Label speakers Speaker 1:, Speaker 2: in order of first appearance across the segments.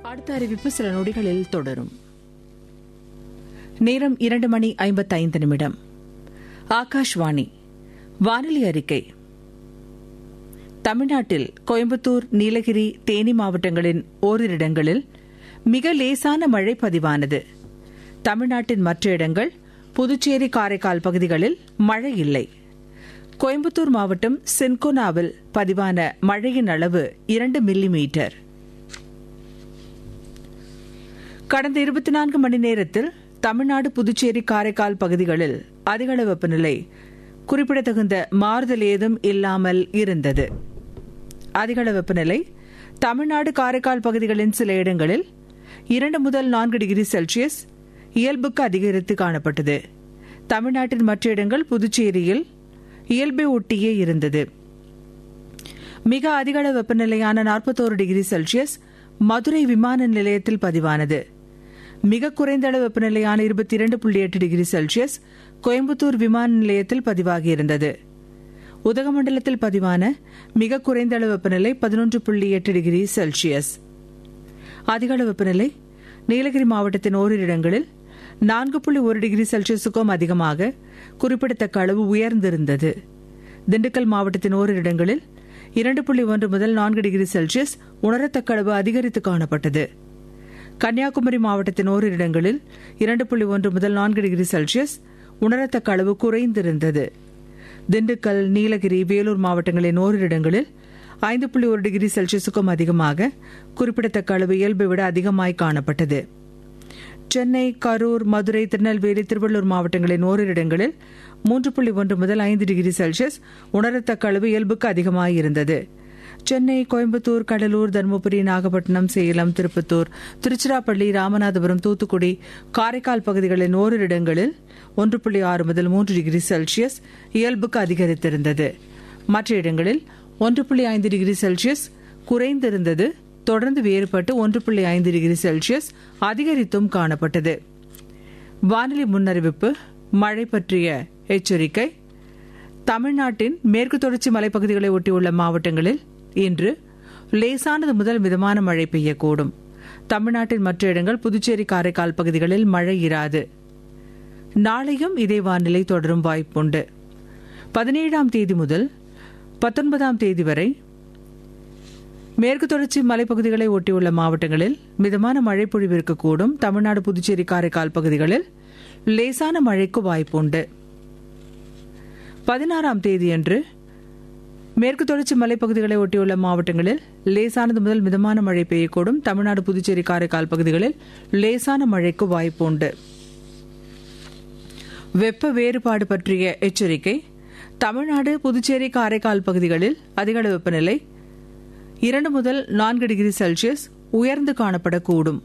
Speaker 1: அடுத்த அறிவிப்பு சில நொடிகளில் தொடரும் நேரம் இரண்டு மணி ஐம்பத்தைந்து நிமிடம் ஆகாஷ்வாணி வானொலி அறிக்கை தமிழ்நாட்டில் கோயம்புத்தூர் நீலகிரி தேனி மாவட்டங்களின் ஓரிரு இடங்களில் மிக லேசான மழை பதிவானது தமிழ்நாட்டின் மற்ற இடங்கள் புதுச்சேரி காரைக்கால் பகுதிகளில் மழை இல்லை கோயம்புத்தூர் மாவட்டம் சின்கோனாவில் பதிவான மழையின் அளவு இரண்டு மில்லி மீட்டர் கடந்த இருபத்தி நான்கு மணி நேரத்தில் தமிழ்நாடு புதுச்சேரி காரைக்கால் பகுதிகளில் அதிகள வெப்பநிலை குறிப்பிடத்தகுந்த மாறுதல் ஏதும் இல்லாமல் இருந்தது அதிகள வெப்பநிலை தமிழ்நாடு காரைக்கால் பகுதிகளின் சில இடங்களில் இரண்டு முதல் நான்கு டிகிரி செல்சியஸ் இயல்புக்கு அதிகரித்து காணப்பட்டது தமிழ்நாட்டின் மற்ற இடங்கள் புதுச்சேரியில் இயல்பை ஒட்டியே இருந்தது மிக அதிகள வெப்பநிலையான நாற்பத்தோரு டிகிரி செல்சியஸ் மதுரை விமான நிலையத்தில் பதிவானது மிக குறைந்த அளவு வெப்பநிலையான இருபத்தி இரண்டு புள்ளி எட்டு டிகிரி செல்சியஸ் கோயம்புத்தூர் விமான நிலையத்தில் பதிவாகியிருந்தது உதகமண்டலத்தில் பதிவான மிக குறைந்த அளவு வெப்பநிலை பதினொன்று புள்ளி எட்டு டிகிரி செல்சியஸ் அதிக அளவு வெப்பநிலை நீலகிரி மாவட்டத்தின் ஓரிரு இடங்களில் நான்கு புள்ளி ஒரு டிகிரி செல்சியஸுக்கும் அதிகமாக குறிப்பிடத்தக்க அளவு உயர்ந்திருந்தது திண்டுக்கல் மாவட்டத்தின் ஓரிரு இடங்களில் இரண்டு புள்ளி ஒன்று முதல் நான்கு டிகிரி செல்சியஸ் உணரத்தக்க அளவு அதிகரித்து காணப்பட்டது கன்னியாகுமரி மாவட்டத்தின் ஓரிரு இடங்களில் இரண்டு புள்ளி ஒன்று முதல் நான்கு டிகிரி செல்சியஸ் உணரத்தக்க அளவு குறைந்திருந்தது திண்டுக்கல் நீலகிரி வேலூர் மாவட்டங்களின் ஓரிரு இடங்களில் ஐந்து புள்ளி ஒரு டிகிரி செல்சியஸுக்கும் அதிகமாக குறிப்பிடத்தக்க அளவு இயல்பை விட அதிகமாய் காணப்பட்டது சென்னை கரூர் மதுரை திருநெல்வேலி திருவள்ளூர் மாவட்டங்களின் ஓரிரு இடங்களில் மூன்று புள்ளி ஒன்று முதல் ஐந்து டிகிரி செல்சியஸ் உணரத்தக்க அளவு இயல்புக்கு அதிகமாயிருந்தது சென்னை கோயம்புத்தூர் கடலூர் தருமபுரி நாகப்பட்டினம் சேலம் திருப்பத்தூர் திருச்சிராப்பள்ளி ராமநாதபுரம் தூத்துக்குடி காரைக்கால் பகுதிகளின் ஓரிரு இடங்களில் ஒன்று புள்ளி ஆறு முதல் மூன்று டிகிரி செல்சியஸ் இயல்புக்கு அதிகரித்திருந்தது மற்ற இடங்களில் ஒன்று புள்ளி ஐந்து டிகிரி செல்சியஸ் குறைந்திருந்தது தொடர்ந்து வேறுபட்டு ஒன்று புள்ளி ஐந்து டிகிரி செல்சியஸ் அதிகரித்தும் காணப்பட்டது வானிலை முன்னறிவிப்பு மழை பற்றிய எச்சரிக்கை தமிழ்நாட்டின் மேற்கு தொடர்ச்சி மலைப்பகுதிகளை ஒட்டியுள்ள மாவட்டங்களில் இன்று லேசானது முதல் மிதமான மழை பெய்யக்கூடும் தமிழ்நாட்டின் மற்ற இடங்கள் புதுச்சேரி காரைக்கால் பகுதிகளில் மழை இராது நாளையும் இதே வானிலை தொடரும் வாய்ப்புண்டு பதினேழாம் தேதி முதல் பத்தொன்பதாம் தேதி வரை மேற்கு தொடர்ச்சி மலைப்பகுதிகளை ஒட்டியுள்ள மாவட்டங்களில் மிதமான மழை பொழிவு இருக்கக்கூடும் தமிழ்நாடு புதுச்சேரி காரைக்கால் பகுதிகளில் லேசான மழைக்கு வாய்ப்புண்டு பதினாறாம் தேதியன்று மேற்கு தொடர்ச்சி மலைப்பகுதிகளை ஒட்டியுள்ள மாவட்டங்களில் லேசானது முதல் மிதமான மழை பெய்யக்கூடும் தமிழ்நாடு புதுச்சேரி காரைக்கால் பகுதிகளில் லேசான மழைக்கு வாய்ப்புண்டு வெப்ப வேறுபாடு பற்றிய எச்சரிக்கை தமிழ்நாடு புதுச்சேரி காரைக்கால் பகுதிகளில் அதிகளவு வெப்பநிலை இரண்டு முதல் நான்கு டிகிரி செல்சியஸ் உயர்ந்து காணப்படக்கூடும்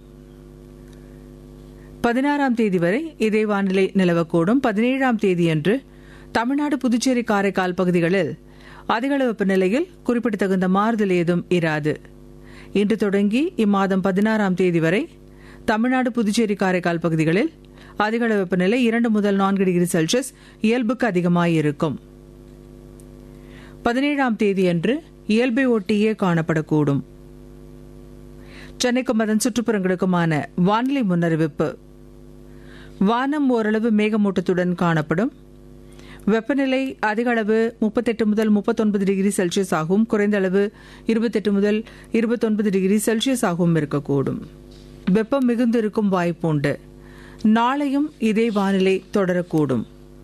Speaker 1: பதினாறாம் தேதி வரை இதே வானிலை நிலவக்கூடும் பதினேழாம் தேதியன்று தமிழ்நாடு புதுச்சேரி காரைக்கால் பகுதிகளில் அதிகளவு வெப்பநிலையில் குறிப்பிடத்தகுந்த மாறுதல் ஏதும் இராது இன்று தொடங்கி இம்மாதம் பதினாறாம் தேதி வரை தமிழ்நாடு புதுச்சேரி காரைக்கால் பகுதிகளில் அதிகளவு வெப்பநிலை இரண்டு முதல் நான்கு டிகிரி செல்சியஸ் இயல்புக்கு அதிகமாயிருக்கும் பதினேழாம் தேதியன்று இயல்பை ஒட்டியே காணப்படக்கூடும் சென்னைக்கும் அதன் சுற்றுப்புறங்களுக்குமான வானிலை முன்னறிவிப்பு வானம் ஓரளவு மேகமூட்டத்துடன் காணப்படும் வெப்பநிலை அதிக அளவு முப்பத்தெட்டு முதல் முப்பத்தொன்பது டிகிரி செல்சியஸ் ஆகவும் குறைந்த அளவு இருபத்தெட்டு முதல் இருபத்தொன்பது டிகிரி செல்சியஸ் ஆகவும் இருக்கக்கூடும் வெப்பம் மிகுந்திருக்கும் வாய்ப்பு உண்டு நாளையும் இதே வானிலை தொடரக்கூடும்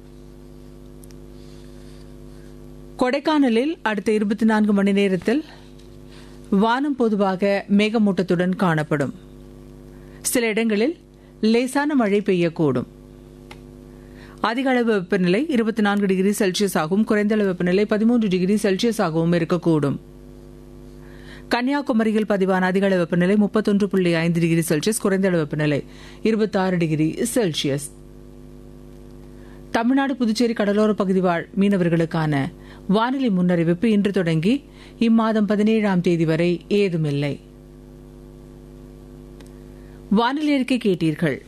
Speaker 1: கொடைக்கானலில் அடுத்த இருபத்தி நான்கு மணி நேரத்தில் வானம் பொதுவாக மேகமூட்டத்துடன் காணப்படும் சில இடங்களில் லேசான மழை பெய்யக்கூடும் அதிக அளவு வெப்பநிலை இருபத்தி நான்கு டிகிரி செல்சியஸ் ஆகவும் குறைந்த அளவு வெப்பநிலை பதிமூன்று டிகிரி செல்சியஸ் ஆகவும் இருக்கக்கூடும் கன்னியாகுமரியில் பதிவான அதிக அளவு வெப்பநிலை முப்பத்தொன்று புள்ளி ஐந்து டிகிரி செல்சியஸ் குறைந்த அளவு வெப்பநிலை இருபத்தி ஆறு டிகிரி செல்சியஸ் தமிழ்நாடு புதுச்சேரி கடலோர பகுதி வாழ் மீனவர்களுக்கான வானிலை முன்னறிவிப்பு இன்று தொடங்கி இம்மாதம் பதினேழாம் தேதி வரை ஏதுமில்லை வானிலை அறிக்கை கேட்டீர்கள்